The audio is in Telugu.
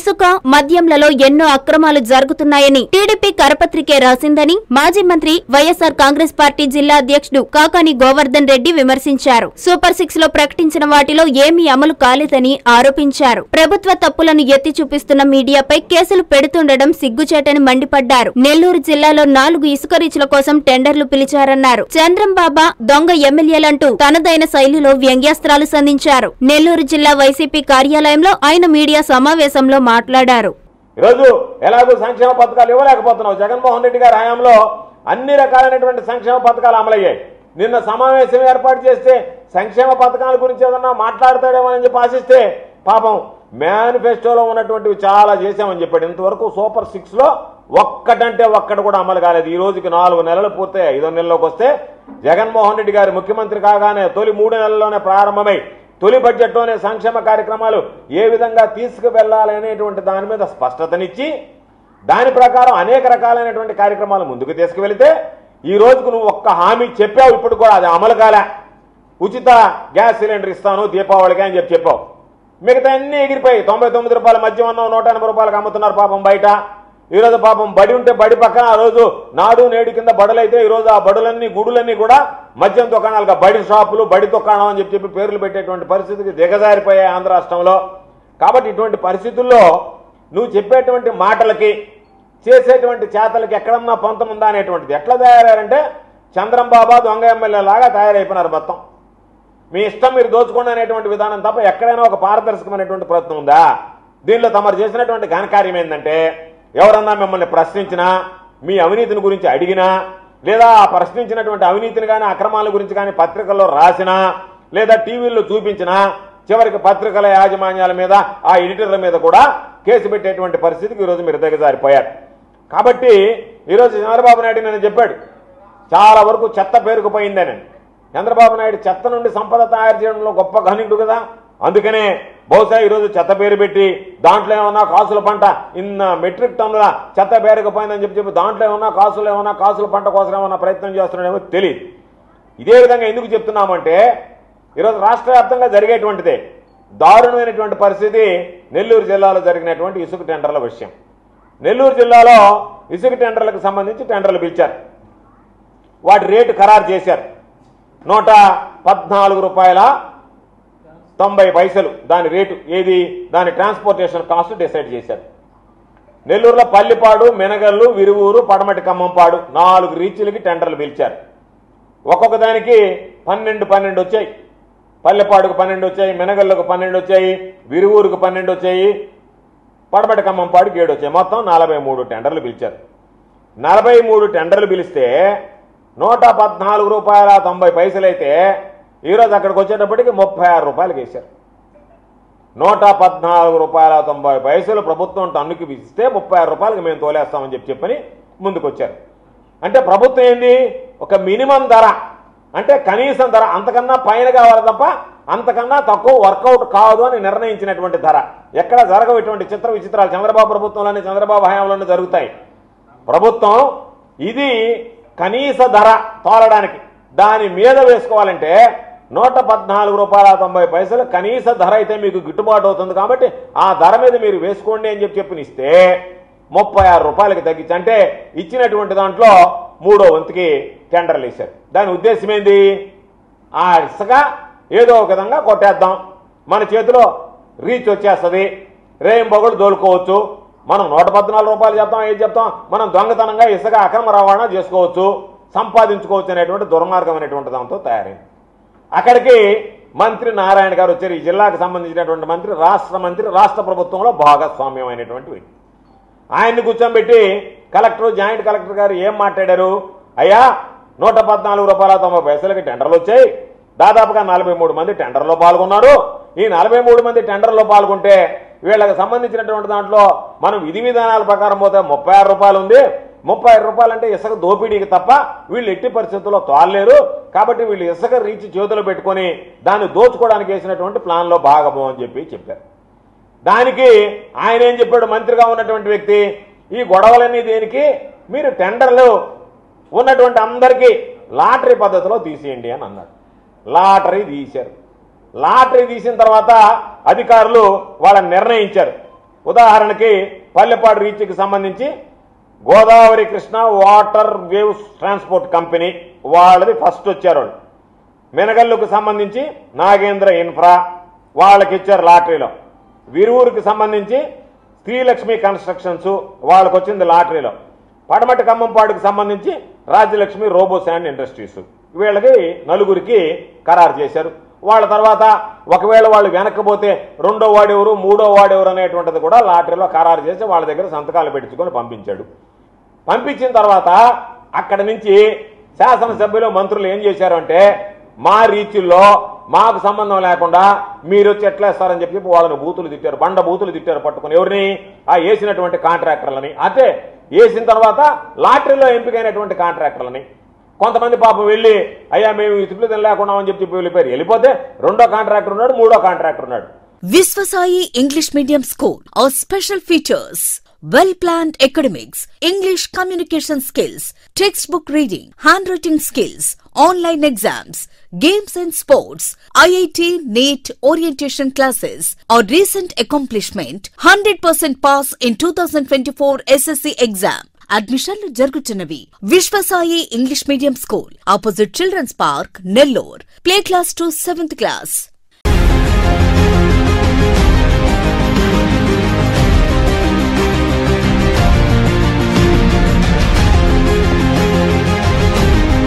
ఇసుక మద్యంలలో ఎన్నో అక్రమాలు జరుగుతున్నాయని టీడీపీ కరపత్రికే రాసిందని మాజీ మంత్రి వైఎస్ఆర్ కాంగ్రెస్ పార్టీ జిల్లా అధ్యక్షుడు కాకాని గోవర్ధన్ రెడ్డి విమర్శించారు సూపర్ సిక్స్ లో ప్రకటించిన వాటిలో ఏమీ అమలు కాలేదని ఆరోపించారు ప్రభుత్వ తప్పులను ఎత్తి చూపిస్తున్న మీడియాపై కేసులు పెడుతుండడం సిగ్గుచేటని మండిపడ్డారు నెల్లూరు జిల్లాలో నాలుగు ఇసుక రీచ్ల కోసం టెండర్లు పిలిచారన్నారు చంద్రం బాబా దొంగ ఎమ్మెల్యేలంటూ తనదైన శైలిలో వ్యంగ్యాస్త్రాలు సంధించారు నెల్లూరు జిల్లా వైసీపీ కార్యాలయంలో ఆయన మీడియా సమావేశంలో మాట్లాడారు ఈరోజు ఎలాగో సంక్షేమ పథకాలు ఇవ్వలేకపోతున్నావు జగన్మోహన్ రెడ్డి గారి హయాంలో అన్ని రకాలైనటువంటి సంక్షేమ పథకాలు అమలయ్యాయి నిన్న సమావేశం ఏర్పాటు చేస్తే సంక్షేమ పథకాల గురించి ఏదన్నా మాట్లాడతాడేమో అని చెప్పి ఆశిస్తే పాపం మేనిఫెస్టోలో ఉన్నటువంటివి చాలా చేశామని చెప్పాడు ఇంతవరకు సూపర్ సిక్స్ లో ఒక్కటంటే ఒక్కటి కూడా అమలు కాలేదు ఈ రోజుకి నాలుగు నెలలు పూర్తయి ఐదో నెలలోకి వస్తే జగన్మోహన్ రెడ్డి గారు ముఖ్యమంత్రి కాగానే తొలి మూడు నెలల్లోనే ప్రారంభమై తొలి బడ్జెట్లోనే సంక్షేమ కార్యక్రమాలు ఏ విధంగా తీసుకువెళ్లాలి అనేటువంటి దాని మీద స్పష్టతనిచ్చి దాని ప్రకారం అనేక రకాలైనటువంటి కార్యక్రమాలు ముందుకు తీసుకువెళితే ఈ రోజుకు నువ్వు ఒక్క హామీ చెప్పావు ఇప్పుడు కూడా అది అమలు కాలే ఉచిత గ్యాస్ సిలిండర్ ఇస్తాను దీపావళికి అని చెప్పి చెప్పావు మిగతా అన్ని ఎగిరిపోయి తొంభై తొమ్మిది రూపాయల మద్యం అన్నం నూట ఎనభై రూపాయలకు అమ్ముతున్నారు పాపం బయట ఈ రోజు పాపం బడి ఉంటే బడి పక్కన ఆ రోజు నాడు నేడు కింద బడులైతే ఈ రోజు ఆ బడులన్నీ గుడులన్నీ కూడా మద్యం దుకాణాలుగా బడి షాపులు బడి దుకాణం అని చెప్పి చెప్పి పేర్లు పెట్టేటువంటి పరిస్థితికి దిగజారిపోయాయి ఆంధ్ర రాష్ట్రంలో కాబట్టి ఇటువంటి పరిస్థితుల్లో నువ్వు చెప్పేటువంటి మాటలకి చేసేటువంటి చేతలకి ఎక్కడన్నా పొంతం ఉందా అనేటువంటిది ఎట్లా తయారయ్యారంటే చంద్రం బాబా దొంగ ఎమ్మెల్యే లాగా తయారైపోయినారు మొత్తం మీ ఇష్టం మీరు దోచుకోండి అనేటువంటి విధానం తప్ప ఎక్కడైనా ఒక పారదర్శకమైనటువంటి ప్రయత్నం ఉందా దీనిలో తమరు చేసినటువంటి ఘనకార్యం ఏంటంటే ఎవరన్నా మిమ్మల్ని ప్రశ్నించినా మీ అవినీతిని గురించి అడిగినా లేదా ఆ ప్రశ్నించినటువంటి అవినీతిని కానీ అక్రమాల గురించి కానీ పత్రికల్లో రాసినా లేదా టీవీల్లో చూపించినా చివరికి పత్రికల యాజమాన్యాల మీద ఆ ఎడిటర్ల మీద కూడా కేసు పెట్టేటువంటి పరిస్థితికి ఈరోజు మీరు దిగజారిపోయారు కాబట్టి ఈరోజు చంద్రబాబు నాయుడు నేను చెప్పాడు చాలా వరకు చెత్త పేరుకుపోయిందని చంద్రబాబు నాయుడు చెత్త నుండి సంపద తయారు చేయడంలో గొప్ప ఘనికుడు కదా అందుకనే బహుశా ఈరోజు చెత్త పేరు పెట్టి దాంట్లో ఏమన్నా కాసుల పంట ఇన్న మెట్రిక్ టన్నుల చెత్త పేరుకుపోయిందని చెప్పి చెప్పి దాంట్లో ఏమన్నా కాసులు ఏమన్నా కాసుల పంట కోసం ఏమన్నా ప్రయత్నం చేస్తున్నాడేమో తెలియదు ఇదే విధంగా ఎందుకు చెప్తున్నామంటే ఈరోజు రాష్ట్ర వ్యాప్తంగా జరిగేటువంటిదే దారుణమైనటువంటి పరిస్థితి నెల్లూరు జిల్లాలో జరిగినటువంటి ఇసుక టెండర్ల విషయం నెల్లూరు జిల్లాలో ఇసుక టెండర్లకు సంబంధించి టెండర్లు పిలిచారు వాటి రేటు ఖరారు చేశారు నూట పద్నాలుగు రూపాయల తొంభై పైసలు దాని రేటు ఏది దాని ట్రాన్స్పోర్టేషన్ కాస్ట్ డిసైడ్ చేశారు నెల్లూరులో పల్లిపాడు మెనగల్లు విరువూరు పడమటి ఖమ్మంపాడు నాలుగు రీచ్లకి టెండర్లు పిలిచారు ఒక్కొక్క దానికి పన్నెండు పన్నెండు వచ్చాయి పల్లెపాడుకు పన్నెండు వచ్చాయి మెనగల్లుకు పన్నెండు వచ్చాయి విరువూరుకు పన్నెండు వచ్చాయి పడమటి ఖమ్మంపాడుకి ఏడు వచ్చాయి మొత్తం నలభై మూడు టెండర్లు పిలిచారు నలభై మూడు టెండర్లు పిలిస్తే నూట పద్నాలుగు రూపాయల తొంభై పైసలు అయితే ఈరోజు అక్కడికి వచ్చేటప్పటికి ముప్పై ఆరు రూపాయలకి వేశారు నూట పద్నాలుగు రూపాయల తొంభై పైసలు ప్రభుత్వం టన్నుకి ఇస్తే ముప్పై ఆరు రూపాయలకి మేము తోలేస్తామని చెప్పి చెప్పని ముందుకు వచ్చారు అంటే ప్రభుత్వం ఏంది ఒక మినిమం ధర అంటే కనీసం ధర అంతకన్నా పైన కావాలి తప్ప అంతకన్నా తక్కువ వర్కౌట్ కాదు అని నిర్ణయించినటువంటి ధర ఎక్కడ జరగవు ఇటువంటి చిత్ర విచిత్రాలు చంద్రబాబు ప్రభుత్వంలోనే చంద్రబాబు హయాంలోనే జరుగుతాయి ప్రభుత్వం ఇది కనీస ధర తోలడానికి దాని మీద వేసుకోవాలంటే నూట పద్నాలుగు రూపాయల తొంభై పైసలు కనీస ధర అయితే మీకు గిట్టుబాటు అవుతుంది కాబట్టి ఆ ధర మీద మీరు వేసుకోండి అని చెప్పి చెప్పినిస్తే ముప్పై ఆరు రూపాయలకి తగ్గించి అంటే ఇచ్చినటువంటి దాంట్లో మూడో వంతుకి టెండర్లు వేశారు దాని ఉద్దేశం ఏంది ఆ ఇసుక ఏదో ఒక విధంగా కొట్టేద్దాం మన చేతిలో రీచ్ వచ్చేస్తుంది రేయం పొగడు దోలుకోవచ్చు మనం నూట పద్నాలుగు రూపాయలు చెప్తాం ఏది చెప్తాం మనం దొంగతనంగా ఇసుక అక్రమ రవాణా చేసుకోవచ్చు సంపాదించుకోవచ్చు అనేటువంటి దుర్మార్గమైనటువంటి దాంతో తయారైంది అక్కడికి మంత్రి నారాయణ గారు వచ్చారు ఈ జిల్లాకు సంబంధించినటువంటి మంత్రి రాష్ట్ర మంత్రి రాష్ట్ర ప్రభుత్వంలో భాగస్వామ్యమైనటువంటి వ్యక్తి ఆయన్ని కూర్చోబెట్టి కలెక్టర్ జాయింట్ కలెక్టర్ గారు ఏం మాట్లాడారు అయ్యా నూట పద్నాలుగు రూపాయల తొంభై పైసలకి టెండర్లు వచ్చాయి దాదాపుగా నలభై మూడు మంది టెండర్లో పాల్గొన్నారు ఈ నలభై మూడు మంది టెండర్లో పాల్గొంటే వీళ్ళకి సంబంధించినటువంటి దాంట్లో మనం విధి విధానాల ప్రకారం పోతే ముప్పై ఆరు రూపాయలు ఉంది ముప్పై ఆరు రూపాయలు అంటే ఇసుక దోపిడీకి తప్ప వీళ్ళు ఎట్టి పరిస్థితుల్లో తోలలేరు కాబట్టి వీళ్ళు ఇసుక రీచ్ చేతిలో పెట్టుకొని దాన్ని దోచుకోవడానికి వేసినటువంటి ప్లాన్లో భాగము అని చెప్పి చెప్పారు దానికి ఆయన ఏం చెప్పాడు మంత్రిగా ఉన్నటువంటి వ్యక్తి ఈ గొడవలన్నీ దేనికి మీరు టెండర్లు ఉన్నటువంటి అందరికీ లాటరీ పద్ధతిలో తీసేయండి అని అన్నాడు లాటరీ తీశారు లాటరీ తీసిన తర్వాత అధికారులు వాళ్ళని నిర్ణయించారు ఉదాహరణకి పల్లెపాడు రీచ్కి సంబంధించి Godavari Krishna water waves transport company వాళ్ళది ఫస్ట్ వచ్చారు వాళ్ళు మెనగల్లుకు సంబంధించి నాగేంద్ర ఇన్ఫ్రా వాళ్ళకి ఇచ్చారు లాటరీలో విరువురికి సంబంధించి శ్రీలక్ష్మి కన్స్ట్రక్షన్స్ వాళ్ళకి వచ్చింది లాటరీలో పడమటి ఖమ్మంపాడుకు సంబంధించి రాజ్యలక్ష్మి రోబో శాండ్ ఇండస్ట్రీస్ వీళ్ళకి నలుగురికి ఖరారు చేశారు వాళ్ళ తర్వాత ఒకవేళ వాళ్ళు వెనక్కపోతే రెండో వాడెవరు మూడో వాడెవరు అనేటువంటిది కూడా లాటరీలో ఖరారు చేసి వాళ్ళ దగ్గర సంతకాలు పెట్టించుకొని పంపించాడు పంపించిన తర్వాత అక్కడి నుంచి శాసనసభ్యులు మంత్రులు ఏం చేశారు అంటే మా రీచుల్లో మాకు సంబంధం లేకుండా మీరు వచ్చి ఎట్లా ఇస్తారని చెప్పి వాళ్ళని బూతులు తిట్టారు బండ బూతులు తిట్టారు పట్టుకుని ఎవరిని ఆ వేసినటువంటి కాంట్రాక్టర్లని అంటే వేసిన తర్వాత లాటరీలో ఎంపికైనటువంటి కాంట్రాక్టర్లని కొంతమంది పాపం వెళ్ళి అయ్యా మేము ఈ తిట్లు తినలేకుండా అని చెప్పి వెళ్ళిపోయారు వెళ్ళిపోతే రెండో కాంట్రాక్టర్ ఉన్నాడు మూడో కాంట్రాక్టర్ ఉన్నాడు Visvasai English Medium School. Our special features well planned academics, English communication skills, textbook reading, handwriting skills, online exams, games and sports, IIT NEET orientation classes. Our recent accomplishment 100% pass in 2024 SSC exam. అడ్మిషన్లు జరుగుతున్నవి Vishwasai English medium school opposite children's park Nellore play class to seventh class